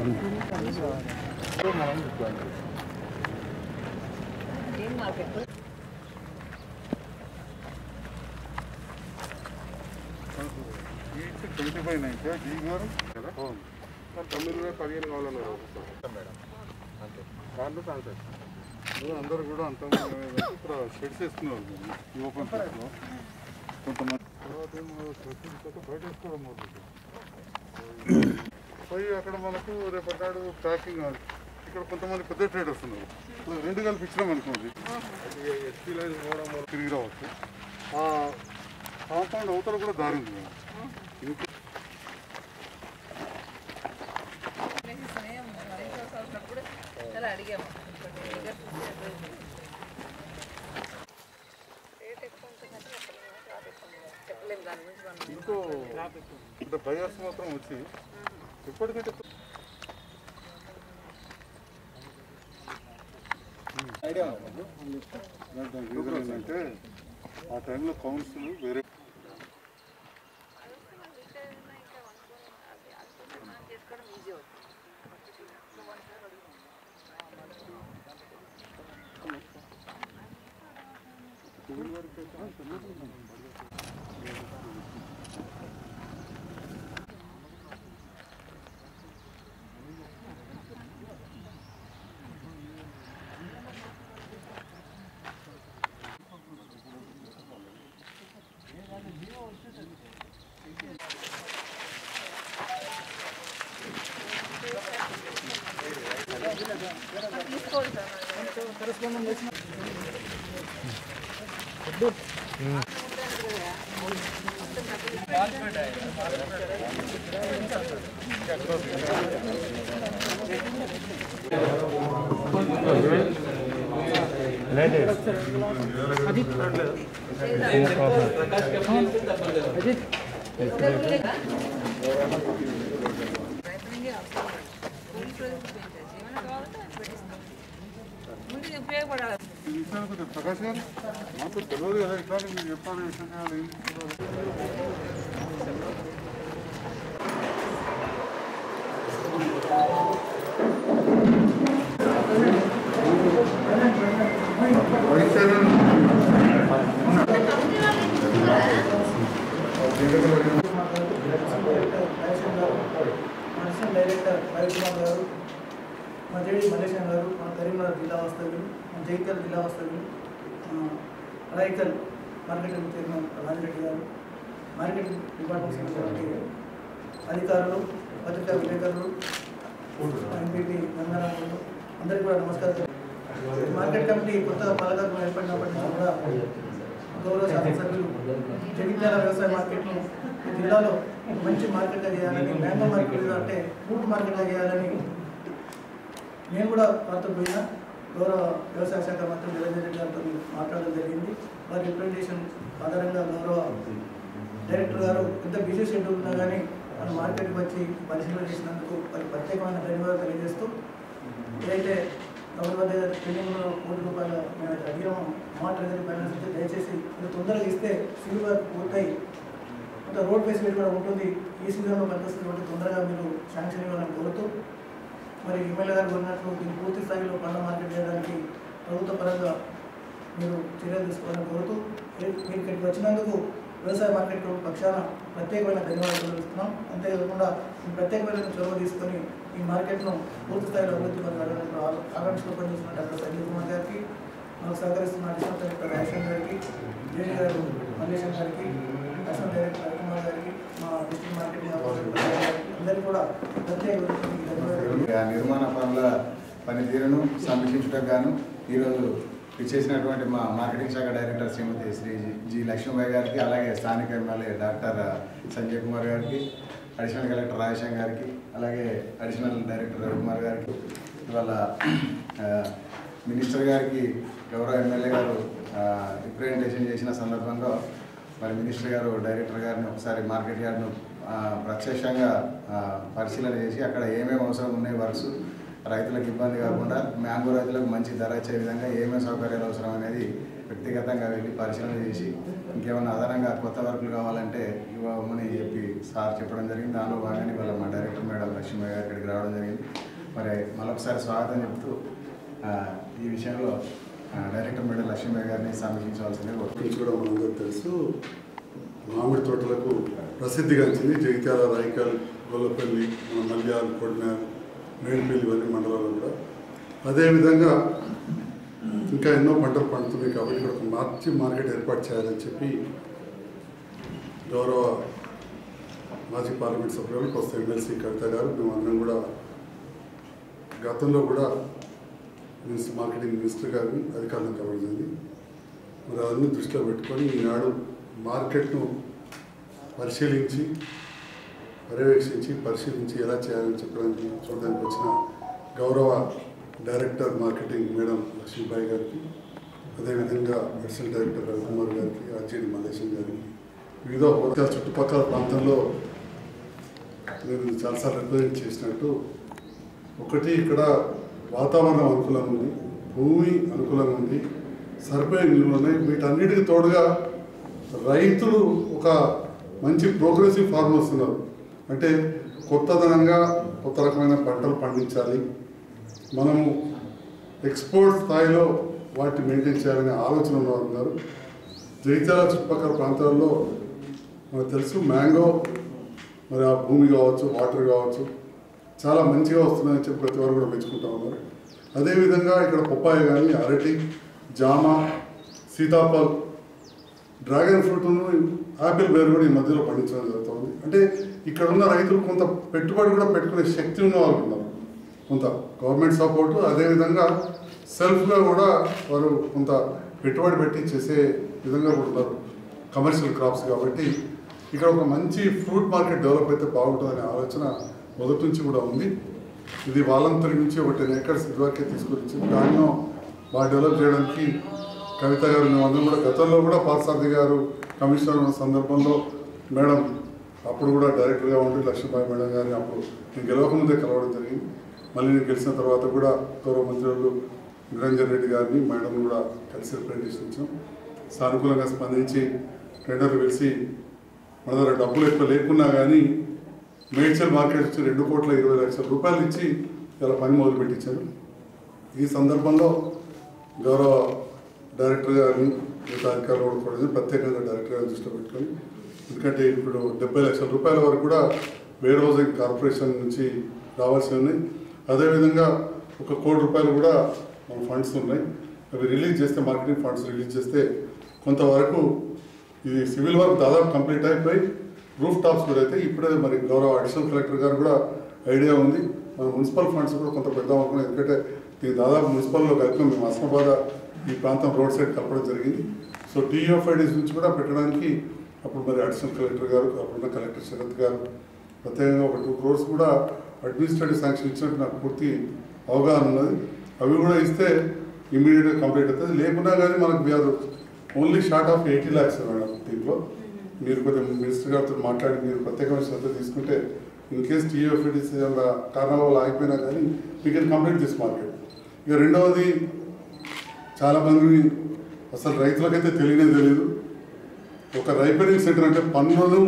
ఏం market twenty five nine sir D గారు కదా తొమ్మిది వేల పదిహేను కావాలన్నారు దాంట్లో చాలు సార్ ఇప్పుడు అందరూ కూడా అంత ఇక్కడ షెడ్స్ వేసుకున్నారు ఈ ఓపెన్ ప్లేస్లో కొంతమంది తర్వాత ఏమో షెడ్స్ తర్వాత బయట వేసుకోవడం మొదలు పోయి అక్కడ మనకు రేపటినాడు ప్యాకింగ్ ఇక్కడ కొంతమంది పెద్ద ట్రేడర్స్ ఉన్నారు ఇప్పుడు రెండు కలిపి ఇచ్చినాం అనుకోండి ఎస్పీ లైన్ పోవడం వల్ల తిరిగి రావచ్చు ఆ కాంపౌండ్ అవతల కూడా దారి ఉంది మేడం ఇంకా వచ్చినప్పుడు చాలా అడిగాము ఇంకోటి దగ్గర చూస్తే రేట్ ఎక్కువ ఉంటుందంటే చెప్పలేము రేట్ ఎక్కువ ఉంది. చెప్పలేము దాని గురించి మనం ఇంకో అంటే బయర్స్ మాత్రం వచ్చి ఎప్పటికంటే దానికి రీజన్ ఏంటంటే ఆ టైంలో కౌన్సిల్ వేరే చేసుకోవడం ఈజీ అవుతుంది తీసుకోవాలి సార్ ప్రయత్నంగా అవసరం లేదు. కూలి రోజులు పెంచేసి ఏమైనా కావాలంటే అది పెట్టిస్తాం ముందు ఇది ఉపయోగపడాలి ఈ విషయాలు కొద్దిగా ప్రకాష్ గారు మాకు తెలియదు కదా ఇట్లా మీరు చెప్పాలి విషయం చేయాలి ఏం చేయాలి. అడిషనల్ డైరెక్టర్ రవికుమార్ గారు మా జేడి మల్లేశం గారు మన కరీంనగర్ జిల్లా వాస్తవ్యులు మన జగిత్యాల జిల్లా వాస్తవ్యులు రైకల్ మార్కెటింగ్ చైర్మన్ రాజిరెడ్డి గారు మార్కెటింగ్ డిపార్ట్మెంట్ సంబంధించిన అధికారులు పత్రికా విలేకరులు ఎంపీపీ గంగారాములు అందరికీ కూడా నమస్కారం మార్కెట్ కమిటీ కొత్తగా పాలకత్వం ఏర్పడినప్పటి నుంచి కూడా గౌరవ శాసనసభ్యులు జగిత్యాల వ్యవసాయ మార్కెట్ను ఈ జిల్లాలో మంచి మార్కెట్గా చేయాలని మ్యాంగో మార్కెట్ అంటే ఫ్రూట్ మార్కెట్గా చేయాలని నేను కూడా వారితో పోయినా గౌరవ వ్యవసాయ శాఖ మంత్రి నిరంజన్ రెడ్డి గారితో మాట్లాడడం జరిగింది వారి రిప్రజెంటేషన్ ఆధారంగా గౌరవ డైరెక్టర్ గారు ఎంత బిజీ షెడ్యూల్ ఉన్నా కానీ మన మార్కెట్కి వచ్చి పరిశీలన చేసినందుకు వారికి ప్రత్యేకమైన ధన్యవాదాలు తెలియజేస్తూ ఏదైతే గౌరవ ట్రైనింగ్లో కోటి రూపాయలు మేము అయితే అడిగాము మా ట్రెజరీ ఫైనాన్స్ అయితే దయచేసి ఇది తొందరగా ఇస్తే సిల్వర్ పూర్తయి కొంత రోడ్ ఫెసిలిటీ కూడా ఉంటుంది ఈ సీజన్లో పనిచేస్తుంది కాబట్టి తొందరగా మీరు శాంక్షన్ ఇవ్వాలని కోరుతూ మరి ఎమ్మెల్యే గారు కోరినట్లు దీన్ని పూర్తి స్థాయిలో పండ్ల మార్కెట్ చేయడానికి ప్రభుత్వ పరంగా మీరు చర్యలు తీసుకోవాలని కోరుతూ మీరు మీరు ఇక్కడికి వచ్చినందుకు వ్యవసాయ మార్కెట్ పక్షాన ప్రత్యేకమైన ధన్యవాదాలు తెలుస్తున్నాం అంతేకాకుండా ఈ ప్రత్యేకమైన చొరవ తీసుకొని ఈ మార్కెట్ను పూర్తి స్థాయిలో అభివృద్ధి పరచాలని ఆకాంక్షలు పనిచేస్తున్న డాక్టర్ సంజయ్ కుమార్ గారికి మనకు సహకరిస్తున్న అడిషనల్ డైరెక్టర్ రాజేశ్వర్ గారికి జేడీ గారు మల్లేశం గారికి అడిషనల్ డైరెక్టర్ రవికుమార్ గారికి మా డిస్ట్రిక్ట్ మార్కెటింగ్ ఆఫీసర్ గారికి అందరికీ కూడా ప్రత్యేక ధన్యవాదాలు ఆ నిర్మాణ పనుల పనితీరును సమీక్షించడానికి గాను ఈరోజు ఇచ్చేసినటువంటి మా మార్కెటింగ్ శాఖ డైరెక్టర్ శ్రీమతి శ్రీ జి లక్ష్మీబాయి గారికి అలాగే స్థానిక ఎమ్మెల్యే డాక్టర్ సంజయ్ కుమార్ గారికి అడిషనల్ కలెక్టర్ రాజేశం గారికి అలాగే అడిషనల్ డైరెక్టర్ రవికుమార్ గారికి ఇవాళ ఆ, మినిస్టర్ గారికి గౌరవ ఎమ్మెల్యే గారు రిప్రజెంటేషన్ చేసిన సందర్భంగా మరి మినిస్టర్ గారు డైరెక్టర్ గారిని ఒకసారి మార్కెట్ యార్డ్ను ఆ, ప్రత్యక్షంగా ఆ, పరిశీలన చేసి అక్కడ ఏమేమి అవసరం ఉన్నాయి వర్క్స్ రైతులకు ఇబ్బంది కాకుండా మ్యాంగో రైతులకు మంచి ధర వచ్చే విధంగా ఏమేమి సౌకర్యాలు అవసరం అనేది వ్యక్తిగతంగా వెళ్ళి పరిశీలన చేసి ఇంకేమైనా అదనంగా కొత్త వర్కులు కావాలంటే ఇవ్వమని చెప్పి సార్ చెప్పడం జరిగింది దానిలో భాగంగా ఇవాళ మా డైరెక్టర్ మేడం లక్ష్మీ గారు ఇక్కడికి రావడం జరిగింది మరి మరొకసారి స్వాగతం చెప్తూ ఆ, ఈ విషయంలో ఆ, డైరెక్టర్ మేడం లక్ష్మీ గారిని సమీక్షించవలసిందిగా కోరుతున్నాను. గురించి కూడా మనందరూ తెలుసు మామిడి తోటలకు ప్రసిద్ధిగాంచింది జగిత్యాల రాయికల్ గొల్లపల్లి మన మల్యాల్ కొడినాల్ మేడిపల్లి ఇవన్నీ మండలాల్లో కూడా అదేవిధంగా ఇంకా ఎన్నో పంటలు పండుతున్నాయి కాబట్టి ఇక్కడ ఒక మార్చి మార్కెట్ ఏర్పాటు చేయాలని చెప్పి గౌరవ మాజీ పార్లమెంట్ సభ్యులు ప్రస్తుత ఎమ్మెల్సీ కవిత గారు మేమందరం కూడా గతంలో కూడా మినిస్టర్ మార్కెటింగ్ మినిస్టర్ గారిని అధికారులను కలవడం జరిగింది మరి అవన్నీ దృష్టిలో పెట్టుకొని ఈనాడు మార్కెట్ను పరిశీలించి పర్యవేక్షించి పరిశీలించి ఎలా చేయాలని చెప్పడానికి చూడడానికి వచ్చిన గౌరవ డైరెక్టర్ మార్కెటింగ్ మేడం లక్ష్మీబాయి గారికి అదేవిధంగా అడిషనల్ డైరెక్టర్ రవికుమార్ గారికి ఆర్జేడి మల్లేశం గారికి వివిధ హోదా చుట్టుపక్కల ప్రాంతంలో నేను చాలాసార్లు రిప్రజెంట్ చేసినట్టు ఒకటి ఇక్కడ వాతావరణం అనుకూలంగా ఉంది భూమి అనుకూలంగా ఉంది సరిపోయే నీళ్ళు ఉన్నాయి వీటన్నిటికి తోడుగా రైతులు ఒక మంచి ప్రోగ్రెసివ్ ఫార్మర్స్ ఉన్నారు అంటే కొత్తదనంగా కొత్త రకమైన పంటలు పండించాలి మనము ఎక్స్పోర్ట్ స్థాయిలో వాటిని మెయింటైన్ చేయాలనే ఆలోచన ఉన్నవారు ఉన్నారు జగిత్యాల చుట్టుపక్కల ప్రాంతాల్లో మనకు తెలుసు మ్యాంగో మరి ఆ భూమి కావచ్చు వాటర్ కావచ్చు చాలా మంచిగా వస్తున్నాయని చెప్పి ప్రతి వారు కూడా మెచ్చుకుంటా ఉన్నారు అదేవిధంగా ఇక్కడ పప్పాయ కానీ అరటి జామ సీతాఫల్ డ్రాగన్ ఫ్రూట్ను ఆపిల్ బేర్ కూడా ఈ మధ్యలో పండించడం జరుగుతుంది అంటే ఇక్కడ ఉన్న రైతులు కొంత పెట్టుబడి కూడా పెట్టుకునే శక్తి ఉన్న వాళ్ళు ఉన్నారు కొంత గవర్నమెంట్ సపోర్టు అదేవిధంగా సెల్ఫ్గా కూడా వారు కొంత పెట్టుబడి పెట్టి చేసే విధంగా కూడా ఉన్నారు కమర్షియల్ క్రాప్స్ కాబట్టి ఇక్కడ ఒక మంచి ఫ్రూట్ మార్కెట్ డెవలప్ అయితే బాగుంటుందనే ఆలోచన మొదటి నుంచి కూడా ఉంది ఇది వాళ్ళంతరి నుంచి ఒక టెన్ ఏకర్స్ ఇదివరకే తీసుకొచ్చి దాన్ని బాగా డెవలప్ చేయడానికి కవిత గారు మేమందరం కూడా గతంలో కూడా పార్సారథి గారు కమిషనర్ ఉన్న సందర్భంలో మేడం అప్పుడు కూడా డైరెక్టర్గా ఉండి లక్ష్మీబాయి మేడం గారిని అప్పుడు నేను గెలవకముందే కలవడం జరిగింది మళ్ళీ నేను గెలిచిన తర్వాత కూడా గౌరవ మంత్రులు నిరంజన్ రెడ్డి గారిని మేడం కూడా కలిసి రిప్రజెంటేషన్ ఇచ్చాం సానుకూలంగా స్పందించి టెండర్లు పిలిచి మన దగ్గర డబ్బులు ఎక్కువ లేకున్నా కానీ మేడ్చల్ మార్కెట్ వచ్చి రెండు కోట్ల ఇరవై లక్షల రూపాయలు ఇచ్చి ఇలా పని మొదలు పెట్టించారు ఈ సందర్భంలో గౌరవ డైరెక్టర్ గారిని మిగతా అధికారులు కూడా కూడా ప్రత్యేకంగా డైరెక్టర్ గారిని దృష్టిలో పెట్టుకొని ఎందుకంటే ఇప్పుడు డెబ్బై లక్షల రూపాయల వరకు కూడా వేర్ హౌసింగ్ కార్పొరేషన్ నుంచి రావాల్సి ఉన్నాయి అదేవిధంగా ఒక కోటి రూపాయలు కూడా మన ఫండ్స్ ఉన్నాయి అవి రిలీజ్ చేస్తే మార్కెటింగ్ ఫండ్స్ రిలీజ్ చేస్తే కొంతవరకు ఇది సివిల్ వర్క్ దాదాపు కంప్లీట్ అయిపోయి రూఫ్ టాప్స్ కూడా అయితే ఇప్పుడే మరి గౌరవ అడిషనల్ కలెక్టర్ గారు కూడా ఐడియా ఉంది మన మున్సిపల్ ఫండ్స్ కూడా కొంత పెడదాం అనుకున్నాం ఎందుకంటే ఇది దాదాపు మున్సిపల్లో కలిపినాం మేము అస్మాబాద్ ఈ ప్రాంతం రోడ్ సైడ్ కలపడం జరిగింది సో టీఎఫ్ఐడీస్ నుంచి కూడా పెట్టడానికి అప్పుడు మరి అడిషనల్ కలెక్టర్ గారు అప్పుడున్న కలెక్టర్ శరత్ గారు ప్రత్యేకంగా ఒక టూ క్రోర్స్ కూడా అడ్మినిస్ట్రేటివ్ శాంక్షన్ ఇచ్చినట్టు నాకు పూర్తి అవగాహన ఉన్నది అవి కూడా ఇస్తే ఇమీడియట్గా కంప్లీట్ అవుతుంది లేకున్నా కానీ మనకు we're only short of eighty lakhs madam దీంట్లో మీరు కొంచెం మినిస్టర్ గారితో మాట్లాడి మీరు ప్రత్యేకమైన శ్రద్ధ తీసుకుంటే ఇన్ కేస్ టీఎఫ్ఐడిసి కారణాల వల్ల ఆగిపోయినా కానీ we can complete this market ఇక రెండవది చాలామంది అసలు రైతులకైతే తెలియనే తెలియదు ఒక రైపనింగ్ సెంటర్ అంటే పన్నులను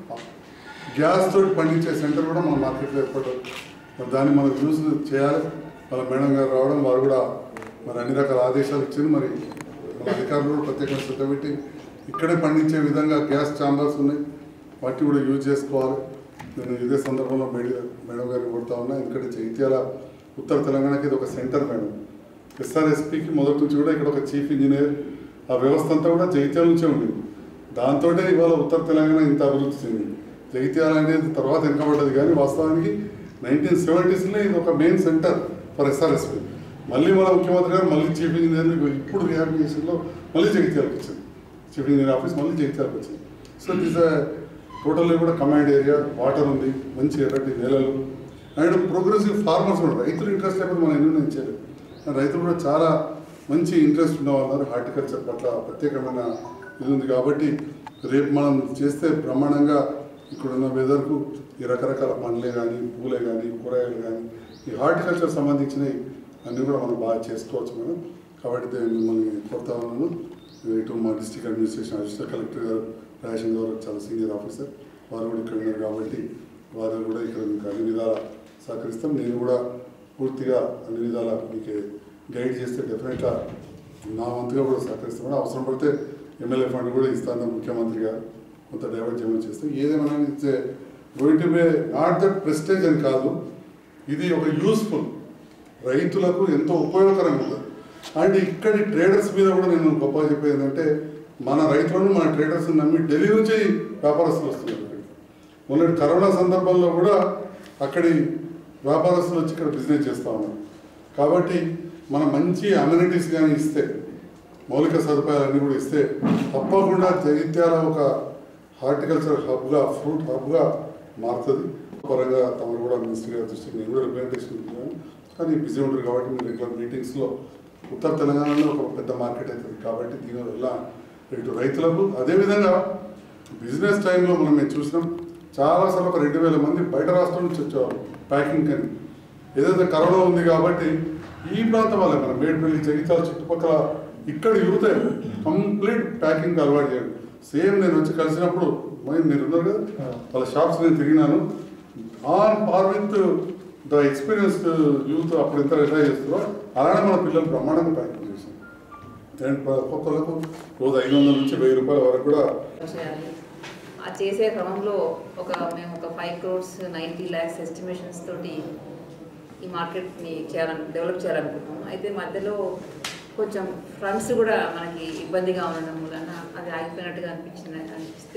గ్యాస్ తోటి పండించే సెంటర్ కూడా మన మార్కెట్లో ఏర్పడ్డారు మరి దాన్ని మనం యూజ్ చేయాలి వాళ్ళ మేడం గారు రావడం వారు కూడా మరి అన్ని రకాల ఆదేశాలు ఇచ్చారు మరి మన అధికారులు కూడా ప్రత్యేకంగా శ్రద్ధ పెట్టి ఇక్కడే పండించే విధంగా గ్యాస్ ఛాంబర్స్ ఉన్నాయి వాటిని కూడా యూజ్ చేసుకోవాలి నేను ఇదే సందర్భంలో మేడం మేడం గారిని కొడతా ఉన్నా ఎందుకంటే జైత్యాల ఉత్తర తెలంగాణకి ఇది ఒక సెంటర్ మేడం ఎస్ఆర్ఎస్పికి మొదటి నుంచి కూడా ఇక్కడ ఒక చీఫ్ ఇంజనీర్ ఆ వ్యవస్థ అంతా కూడా జైత్యాల నుంచే ఉండేది దాంతో ఇవాళ ఉత్తర తెలంగాణ ఇంత అభివృద్ధి చెందింది జగిత్యాల అనేది తర్వాత వెనకబడ్డది కానీ వాస్తవానికి నైన్టీన్ సెవెంటీస్లో ఇది ఒక మెయిన్ సెంటర్ ఫర్ ఎస్ఆర్ఎస్పి మళ్ళీ మన ముఖ్యమంత్రి గారు మళ్ళీ చీఫ్ ఇంజనీర్ ఇప్పుడు రిహాబిలిటేషన్లో మళ్ళీ జగిత్యాలకు వచ్చింది చీఫ్ ఇంజనీర్ ఆఫీస్ మళ్ళీ జగిత్యాలకు వచ్చింది సో దిస్ టోటల్లీ కూడా కమాండ్ ఏరియా వాటర్ ఉంది మంచి ఎర్రటి నేలలు అండ్ ప్రోగ్రెసివ్ ఫార్మర్స్ కూడా రైతులు ఇంట్రెస్ట్ లేకపోతే మనం ఎన్నో నేను చేయలేదు రైతులు కూడా చాలా మంచి ఇంట్రెస్ట్ ఉన్న వాళ్ళు హార్టికల్చర్ పట్ల ప్రత్యేకమైన ఇది ఉంది కాబట్టి రేపు మనం చేస్తే బ్రహ్మాండంగా ఇక్కడున్న వెదర్కు ఈ రకరకాల పండ్లే కానీ పూలే కానీ కూరగాయలు కానీ ఈ హార్టికల్చర్ సంబంధించినవి అన్నీ కూడా మనం బాగా చేసుకోవచ్చు మేడం కాబట్టి నేను మిమ్మల్ని కోరుతా ఉన్నాను ఇటు మా డిస్టిక్ అడ్మినిస్ట్రేషన్ అసిస్టెంట్ కలెక్టర్ గారు రేషన్ గారు చాలా సీనియర్ ఆఫీసర్ వారు కూడా ఇక్కడ ఉన్నారు కాబట్టి వారు కూడా ఇక్కడ మీకు అన్ని విధాలా సహకరిస్తాం నేను కూడా పూర్తిగా అన్ని విధాలా మీకు గైడ్ చేస్తే డెఫినెట్గా నా వంతుగా కూడా సహకరిస్తామని అవసరం పడితే ఎమ్మెల్యే ఫండ్ కూడా ఇస్తాను ముఖ్యమంత్రి గారు కొంత డైవర్ట్ చేయమని చేస్తాం ఏదేమైనా it's going to be not that prestige అని కాదు ఇది ఒక యూస్ఫుల్ రైతులకు ఎంతో ఉపయోగకరంగా ఉంటుంది అండ్ ఇక్కడి ట్రేడర్స్ మీద కూడా నేను గొప్పగా చెప్పేది ఏంటంటే మన రైతులను మన ట్రేడర్స్ నమ్మి ఢిల్లీ నుంచి వ్యాపారస్తులు వస్తున్నారు ఇక్కడికి మొన్నటి కరోనా సందర్భంలో కూడా అక్కడి వ్యాపారస్తులు వచ్చి ఇక్కడ బిజినెస్ చేస్తూ ఉన్నారు కాబట్టి మనం మంచి అమ్యూనిటీస్ కానీ ఇస్తే మౌలిక సదుపాయాలన్నీ కూడా ఇస్తే తప్పకుండా జగిత్యాల ఒక హార్టికల్చర్ హబ్గా ఫ్రూట్ హబ్గా మారుతుంది పరంగా తమరు కూడా మినిస్టర్ గారి దృష్టికి నేను కూడా రిప్రజెంటేషన్ ఇచ్చాను కానీ బిజీ ఉంటారు కాబట్టి మీరు రెగ్యులర్ మీటింగ్స్లో ఉత్తర తెలంగాణలో ఒక పెద్ద మార్కెట్ అవుతుంది కాబట్టి దీనివల్ల ఇటు రైతులకు అదేవిధంగా బిజినెస్ టైంలో మనం మేము చూసినాం చాలాసార్లు ఒక రెండు వేల మంది బయట రాష్ట్రం నుంచి వచ్చేవారు ప్యాకింగ్ అని ఏదైతే కరోనా ఉంది కాబట్టి ఈ ప్రాంతం వాళ్ళే మన మేడ్పల్లి జగిత్యాల చుట్టుపక్కల ఇక్కడ యూతే కంప్లీట్ ప్యాకింగ్ అలవాటు చేయండి సేమ్ నేను వచ్చి కలిసినప్పుడు మరి మీరు ఉన్నారు కదా వాళ్ళ షాప్స్ నేను తిరిగినాను on par with the experience youth అప్పుడు ఎంత ఎట్లా చేస్తారో అలానే మన పిల్లలు బ్రహ్మాండంగా ప్యాకింగ్ చేశాం అండ్ ఒక్కొక్కరికి రోజు ఐదు వందల నుంచి వెయ్యి రూపాయల వరకు కూడా చేయాలి ఆ చేసే క్రమంలో ఒక మేము ఒక five crores ninety lakhs estimations తోటి ఈ మార్కెట్ని చేయాలని డెవలప్ చేయాలనుకుంటున్నాం అయితే మధ్యలో కొంచెం ఫండ్స్ కూడా మనకి ఇబ్బందిగా ఉండడం వలన అది ఆగిపోయినట్టుగా అనిపించింది అనిపిస్తే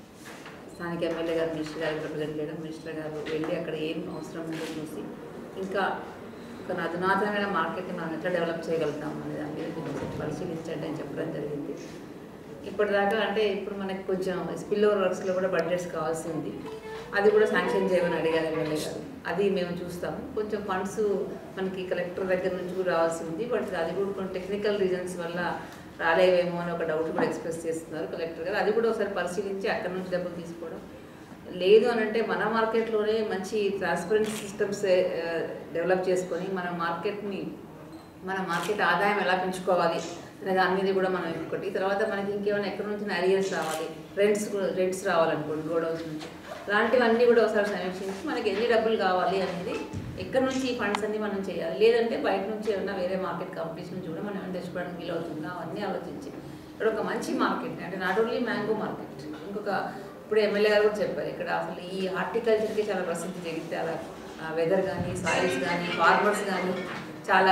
స్థానిక ఎమ్మెల్యే గారు మినిస్టర్ గారికి రిప్రజెంట్ చేయడం మినిస్టర్ గారు వెళ్ళి అక్కడ ఏం అవసరం ఉందో చూసి ఇంకా ఒక అధునాతనమైన మార్కెట్ని మనం ఎట్లా డెవలప్ చేయగలుగుతాం అనే దాని మీద కొంచెం పరిశీలించండి అని చెప్పడం జరిగింది ఇప్పటిదాకా అంటే ఇప్పుడు మనకి కొంచెం స్పిల్ ఓవర్ వర్క్స్లో కూడా బడ్జెట్స్ కావాల్సి ఉంది అది కూడా శాంక్షన్ చేయమని అడిగారు ఎమ్మెల్యే గారు అది మేము చూస్తాము కొంచెం ఫండ్స్ మనకి కలెక్టర్ దగ్గర నుంచి కూడా రావాల్సి ఉంది బట్ అది కూడా కొన్ని టెక్నికల్ రీజన్స్ వల్ల రాలేవేమో అని ఒక డౌట్ కూడా ఎక్స్ప్రెస్ చేస్తున్నారు కలెక్టర్ గారు అది కూడా ఒకసారి పరిశీలించి అక్కడ నుంచి డబ్బులు తీసుకోవడం లేదు అని అంటే మన మార్కెట్లోనే మంచి ట్రాన్స్పరెంట్ సిస్టమ్స్ డెవలప్ చేసుకొని మన మార్కెట్ని మన మార్కెట్ ఆదాయం ఎలా పెంచుకోవాలి అనే దాని మీద కూడా మనం ఒకటి తర్వాత మనకి ఇంకేమైనా ఎక్కడి నుంచి అరియర్స్ రావాలి రెంట్స్ రెంట్స్ రావాలనుకోండి గోడౌన్స్ నుంచి ఇలాంటివన్నీ కూడా ఒకసారి సమీక్షించి మనకి ఎన్ని డబ్బులు కావాలి అనేది ఎక్కడి నుంచి ఈ ఫండ్స్ అన్ని మనం చేయాలి లేదంటే బయట నుంచి ఏమైనా వేరే మార్కెట్ కంపెనీస్ నుంచి కూడా మనం ఏమైనా తెచ్చుకోవడానికి వీలవుతుందా అవన్నీ ఆలోచించి ఇక్కడ ఒక మంచి మార్కెట్ అంటే నాట్ ఓన్లీ మ్యాంగో మార్కెట్ ఇంకొక ఇప్పుడు ఎమ్మెల్యే గారు కూడా చెప్పారు ఇక్కడ అసలు ఈ హార్టికల్చర్కి చాలా ప్రసిద్ధి జగిత్యాల వెదర్ కానీ సాయిల్స్ కానీ ఫార్మర్స్ కానీ చాలా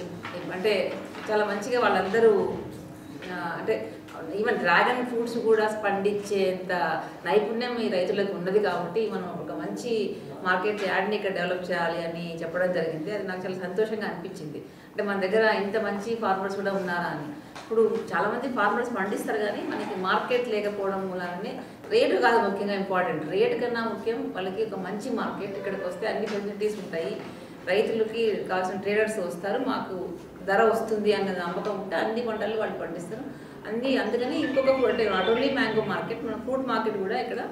అంటే చాలా మంచిగా వాళ్ళందరూ ఆ, అంటే ఈవెన్ డ్రాగన్ ఫ్రూట్స్ కూడా పండించేంత నైపుణ్యం ఈ రైతులకు ఉన్నది కాబట్టి మనం ఒక మంచి మార్కెట్ యాడ్ని ఇక్కడ డెవలప్ చేయాలి అని చెప్పడం జరిగింది అది నాకు చాలా సంతోషంగా అనిపించింది అంటే మన దగ్గర ఇంత మంచి ఫార్మర్స్ కూడా ఉన్నారా అని ఇప్పుడు చాలామంది ఫార్మర్స్ పండిస్తారు కానీ మనకి మార్కెట్ లేకపోవడం మూలానే రేటు కాదు ముఖ్యంగా ఇంపార్టెంట్ రేట్ కన్నా ముఖ్యం వాళ్ళకి ఒక మంచి మార్కెట్ ఇక్కడికి వస్తే అన్ని ఫెసిలిటీస్ ఉంటాయి రైతులకి కావాల్సిన ట్రేడర్స్ వస్తారు మాకు ధర వస్తుంది అన్న నమ్మకం ఉంటే అన్ని పంటలు వాళ్ళు పండిస్తారు అన్ని అందుకని ఇంకొక అంటే నాట్ ఓన్లీ మ్యాంగో మార్కెట్ మన ఫ్రూట్ మార్కెట్ కూడా ఇక్కడ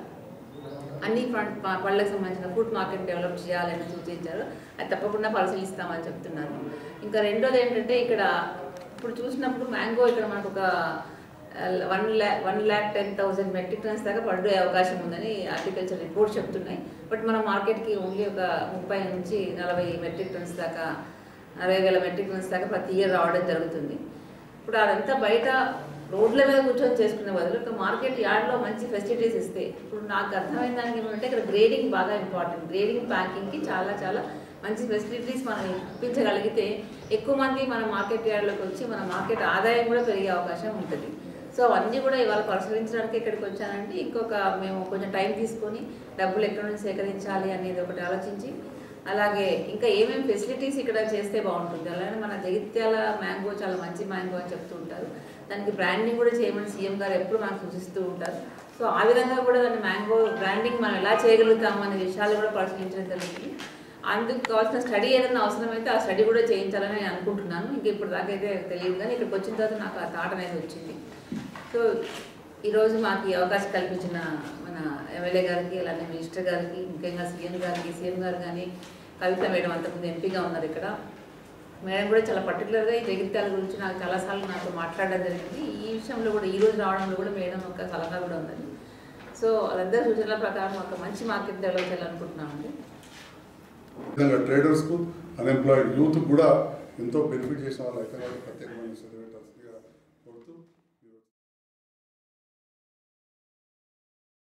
అన్ని ఫండ్ ప- పళ్ళకి సంబంధించిన ఫుడ్ మార్కెట్ డెవలప్ చేయాలని సూచించారు అది తప్పకుండా పరిశీలిస్తామని చెప్తున్నారు ఇంకా రెండోది ఏంటంటే ఇక్కడ ఇప్పుడు చూసినప్పుడు మ్యాంగో ఇక్కడ మనకు ఒక one lakh one lakh ten thousand metric tons దాకా పడే అవకాశం ఉందని హార్టికల్చర్ రిపోర్ట్స్ చెప్తున్నాయి బట్ మన మార్కెట్కి ఓన్లీ ఒక ముప్పై నుంచి నలభై మెట్రిక్ టన్స్ దాకా అరవై వేల మెట్రిక్ టన్స్ దాకా ప్రతి ఇయర్ రావడం జరుగుతుంది ఇప్పుడు అదంతా బయట రోడ్ల మీద కూర్చొని చేసుకునే బదులు ఒక మార్కెట్ యార్డ్లో మంచి ఫెసిలిటీస్ ఇస్తే ఇప్పుడు నాకు అర్థమైన దానికి ఏమంటే ఇక్కడ గ్రేడింగ్ బాగా ఇంపార్టెంట్ గ్రేడింగ్ ప్యాకింగ్కి చాలా చాలా మంచి ఫెసిలిటీస్ మనం ఇప్పించగలిగితే ఎక్కువ మంది మన మార్కెట్ యార్డ్లోకి వచ్చి మన మార్కెట్ ఆదాయం కూడా పెరిగే అవకాశం ఉంటుంది సో అవన్నీ కూడా ఇవాళ పరిశీలించడానికి ఇక్కడికి వచ్చానంటే ఇంకొక మేము కొంచెం టైం తీసుకొని డబ్బులు ఎక్కడి నుంచి సేకరించాలి అనేది ఒకటి ఆలోచించి అలాగే ఇంకా ఏమేమి ఫెసిలిటీస్ ఇక్కడ చేస్తే బాగుంటుంది అలానే మన జగిత్యాల మ్యాంగో చాలా మంచి మ్యాంగో అని చెప్తూ ఉంటారు దానికి బ్రాండింగ్ కూడా చేయమని సీఎం గారు ఎప్పుడు మనకు సూచిస్తూ ఉంటారు సో ఆ విధంగా కూడా దాన్ని మ్యాంగో బ్రాండింగ్ మనం ఎలా చేయగలుగుతాము అనే విషయాలు కూడా పరిశీలించడం జరిగింది అందుకు కావాల్సిన స్టడీ ఏదైనా అవసరమైతే ఆ స్టడీ కూడా చేయించాలని నేను అనుకుంటున్నాను ఇంకా ఇప్పుడు దాకా అయితే తెలియదు కానీ ఇక్కడికి వచ్చిన తర్వాత నాకు ఆ థాట్ అనేది వచ్చింది సో ఈరోజు మాకు ఈ అవకాశం కల్పించిన మన ఎమ్మెల్యే గారికి అలానే మినిస్టర్ గారికి ముఖ్యంగా సీఎం గారికి సీఎం గారు కానీ కవిత మేడం అంతకుముందు ఎంపీగా ఉన్నారు ఇక్కడ మేడం కూడా చాలా పర్టికులర్గా ఈ జగిత్యాల గురించి నాకు చాలాసార్లు నాతో మాట్లాడడం జరిగింది ఈ విషయంలో కూడా ఈ రోజు రావడంలో కూడా మేడం ఒక సలహా కూడా ఉందండి సో వాళ్ళందరి సూచనల ప్రకారం ఒక మంచి మార్కెట్ డెవలప్ చేయాలనుకుంటున్నామండి విధంగా ట్రేడర్స్కు అన్ఎంప్లాయిడ్ యూత్ కూడా ఎంతో బెనిఫిట్ చేసిన వాళ్ళు అయితే ప్రత్యేకమైన శ్రద్ధ పెట్టాల్సిందిగా కోరుతూ